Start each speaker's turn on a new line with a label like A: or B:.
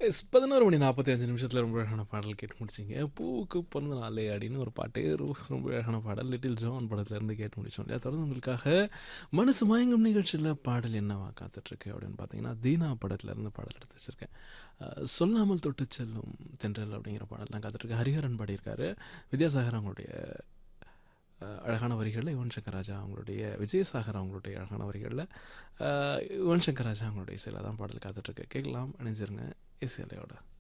A: S பதினோரு மணி நாற்பத்தி அஞ்சு நிமிஷத்தில் ரொம்ப அழகான பாடல் கேட்டு முடிச்சிங்க பூவுக்கு பிறந்த நாளே அப்படின்னு ஒரு பாட்டு ரொம்ப ரொம்ப அழகான பாடல் லிட்டில் ஜான் படத்துலேருந்து கேட்டு முடிச்சோம் இல்லையா தொடர்ந்து உங்களுக்காக மனசு மயங்கும் நிகழ்ச்சியில் பாடல் என்னவா காத்துட்ருக்கு அப்படின்னு பார்த்தீங்கன்னா தீனா படத்துலேருந்து பாடல் எடுத்து வச்சுருக்கேன் அஹ், சொல்லாமல் தொட்டு செல்லும் தென்றல் அப்படிங்கிற பாடல் தான் காத்துட்ருக்கு ஹரிஹரன் பாடியிருக்காரு வித்யாசாகர் அவங்களுடைய அஹ், அழகான வரிகளில் யுவன் சங்கர் ராஜா அவங்களுடைய விஜயசாகர் அவங்களுடைய அழகான வரிகளில் அஹ், யுவன் சங்கர் ராஜா அவங்களுடைய இசையில் தான் பாடல் காத்துட்ருக்கு கேட்கலாம் அணிஞ்சிருங்க இசையலையோட